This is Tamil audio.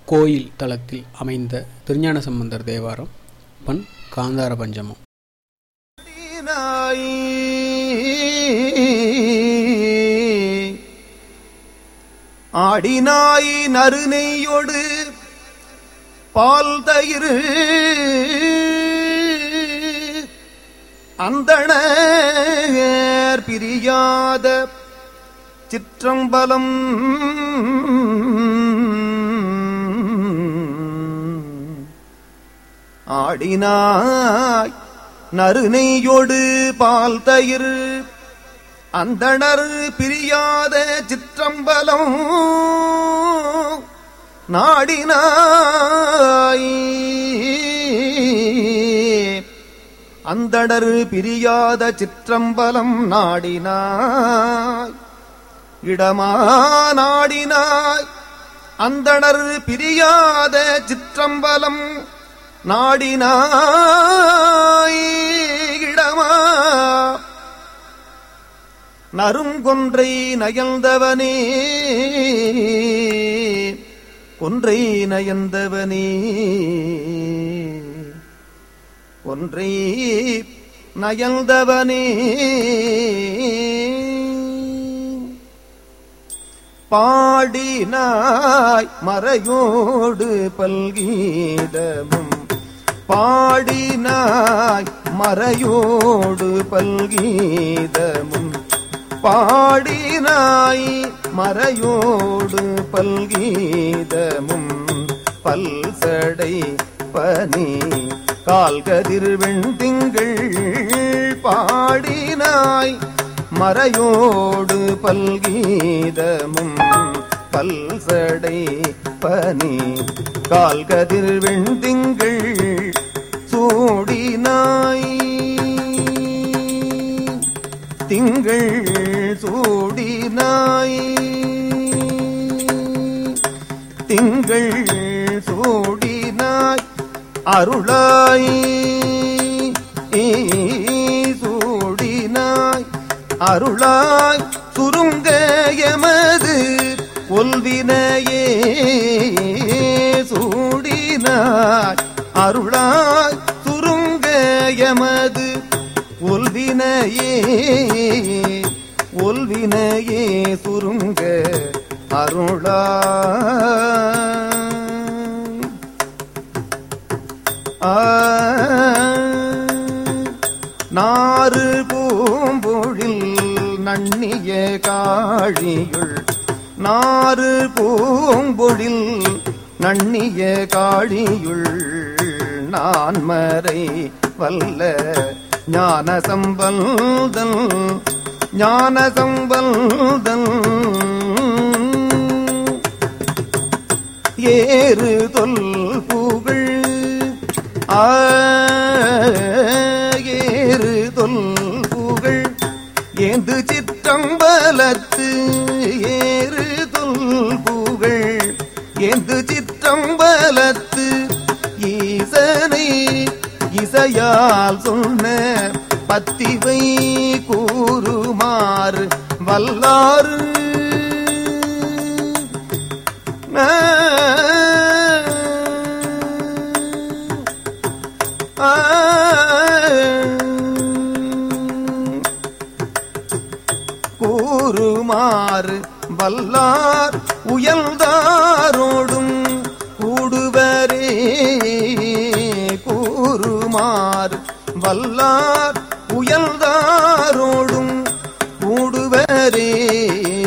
கோயில் தளத்தில் அமைந்த திருஞான சம்பந்தர் தேவாரம் பண் காந்தார பஞ்சமம் நாய் ஆடினாய் நறுநெய்யொடு பால் தயிர் அந்தணர் பிரியாத சிற்றம்பலம் ஆடினாய் நறுநெய்யொடு பால் தயிர் அந்தணர் பிரியாத சிற்றம்பலம் நாடினாய் அந்தணர் பிரியாத சிற்றம்பலம் நாடினாய் இடமா நாடினாய் அந்தணர் பிரியாத சிற்றம்பலம் நாடினாய் இடமா நறுங்கொன்றை நயந்தவனே கொன்றை நயந்தவனே ஒன்றை நயந்தவனே பாடினாய் மறையோடு பல்கீதமும் பாடினாய் மறையோடு பல்கீதமும் பாடினாய் மறையோடு பல்கீதமும் பல்சடை பனி கால்கதிர் வெண்திங்கள் பாடினாய் மறையோடு பல்கீதமும் பல்சடை பனி கால்கதிர் வெண்திங்கள் சூடினாய் திங்கள் சூடினாய் திங்கள் சூடினாய் அருளாய் சூடினாய் அருளாய் சுருங்க எமது ஒல்வினையே சூடினாய் அருளாய் சுருங்க எமது ஒல்வினையே ஒல்வினையே சுருங்க அருளா நாறு பூம்பொழில் நன்னிய காழியுள் நாறு பூம்பொழில் நன்னிய காழியுள் நான் மறை வல்ல ஞான சம்பல்தல் ஞான சம்பல்தல் ஏறு தொல் புகழ் ஏறு தொல் புகழ் ஏந்து சிற்றம்பலத்து ஏறு தொல் புகழ் ஏந்து சிற்றம்பலத்து ஈசனை இசையால் சொன்ன பத்திவை கூறுமாறு வல்லாறு கூறுமாறு வல்லார் உயர்ந்தாரோடும் கூடுவரே கூறுமாறு வல்லார் உயர்ந்தாரோடும் கூடுவரே